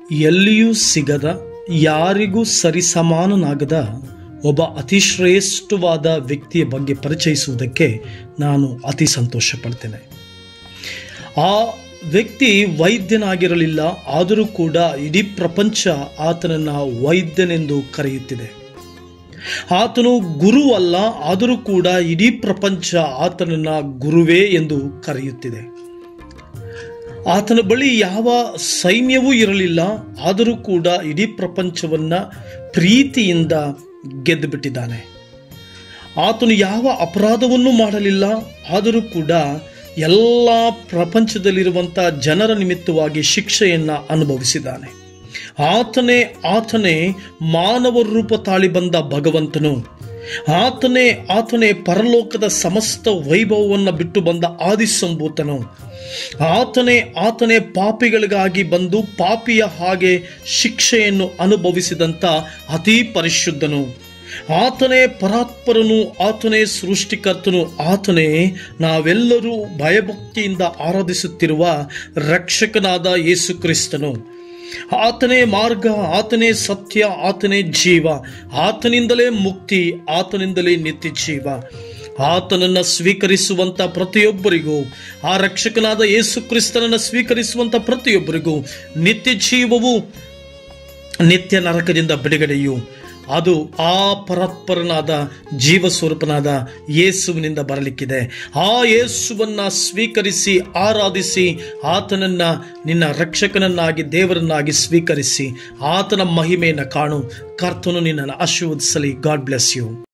ಎಲ್ಲಿಯೂ ಸಿಗದ ಯಾರಿಗೂ ಸರಿಸಮಾನನಾಗದ ಒಬ್ಬ ಅತಿ ಶ್ರೇಷ್ಠವಾದ ವ್ಯಕ್ತಿಯ ಬಗ್ಗೆ ಪರಿಚಯಿಸುವುದಕ್ಕೆ ನಾನು ಅತಿ ಸಂತೋಷ ಪಡ್ತೇನೆ ಆ ವ್ಯಕ್ತಿ ವೈದ್ಯನಾಗಿರಲಿಲ್ಲ ಆದರೂ ಕೂಡ ಇಡೀ ಪ್ರಪಂಚ ಆತನನ್ನು ವೈದ್ಯನೆಂದು ಕರೆಯುತ್ತಿದೆ ಆತನು ಗುರು ಅಲ್ಲ ಆದರೂ ಕೂಡ ಇಡೀ ಪ್ರಪಂಚ ಆತನನ್ನ ಗುರುವೇ ಎಂದು ಕರೆಯುತ್ತಿದೆ ಆತನ ಬಳಿ ಯಾವ ಸೈನ್ಯವೂ ಇರಲಿಲ್ಲ ಆದರೂ ಕೂಡ ಇಡೀ ಪ್ರಪಂಚವನ್ನ ಪ್ರೀತಿಯಿಂದ ಗೆದ್ದು ಬಿಟ್ಟಿದ್ದಾನೆ ಆತನು ಯಾವ ಅಪರಾಧವನ್ನು ಮಾಡಲಿಲ್ಲ ಆದರೂ ಕೂಡ ಎಲ್ಲ ಪ್ರಪಂಚದಲ್ಲಿರುವಂಥ ಜನರ ನಿಮಿತ್ತವಾಗಿ ಶಿಕ್ಷೆಯನ್ನ ಅನುಭವಿಸಿದ್ದಾನೆ ಆತನೇ ಆತನೇ ಮಾನವ ರೂಪ ತಾಳಿ ಬಂದ ಭಗವಂತನು ಆತನೇ ಆತನೇ ಪರಲೋಕದ ಸಮಸ್ತ ವೈಭವವನ್ನು ಬಿಟ್ಟು ಬಂದ ಆದಿಸಂಭೂತನು ಆತನೇ ಆತನೇ ಪಾಪಿಗಳಿಗಾಗಿ ಬಂದು ಪಾಪಿಯ ಹಾಗೆ ಶಿಕ್ಷೆಯನ್ನು ಅನುಭವಿಸಿದಂಥ ಅತಿ ಪರಿಶುದ್ಧನು ಆತನೇ ಪರಾತ್ಪರನು ಆತನೇ ಸೃಷ್ಟಿಕರ್ತನು ಆತನೇ ನಾವೆಲ್ಲರೂ ಭಯಭಕ್ತಿಯಿಂದ ಆರಾಧಿಸುತ್ತಿರುವ ರಕ್ಷಕನಾದ ಯೇಸು ಕ್ರಿಸ್ತನು ಆತನೇ ಮಾರ್ಗ ಆತನೇ ಸತ್ಯ ಆತನೇ ಜೀವ ಆತನಿಂದಲೇ ಮುಕ್ತಿ ಆತನಿಂದಲೇ ನಿತ್ಯ ಜೀವ ಆತನನ್ನು ಸ್ವೀಕರಿಸುವಂತ ಪ್ರತಿಯೊಬ್ಬರಿಗೂ ಆ ರಕ್ಷಕನಾದ ಯೇಸು ಕ್ರಿಸ್ತನನ್ನು ಸ್ವೀಕರಿಸುವಂತ ಪ್ರತಿಯೊಬ್ಬರಿಗೂ ನಿತ್ಯ ಜೀವವು ನಿತ್ಯ ನರಕದಿಂದ ಬಿಡುಗಡೆಯು ಅದು ಆ ಪರತ್ಪರನಾದ ಜೀವ ಸ್ವರೂಪನಾದ ಯೇಸುವಿನಿಂದ ಬರಲಿಕ್ಕಿದೆ ಆ ಯೇಸುವನ್ನ ಸ್ವೀಕರಿಸಿ ಆರಾಧಿಸಿ ಆತನನ್ನ ನಿನ್ನ ರಕ್ಷಕನನ್ನಾಗಿ ದೇವರನ್ನಾಗಿ ಸ್ವೀಕರಿಸಿ ಆತನ ಮಹಿಮೆಯನ್ನು ಕಾಣು ಕರ್ತನು ನಿನ್ನನ್ನು ಆಶೀರ್ವದಿಸಲಿ ಗಾಡ್ ಬ್ಲೆಸ್ ಯು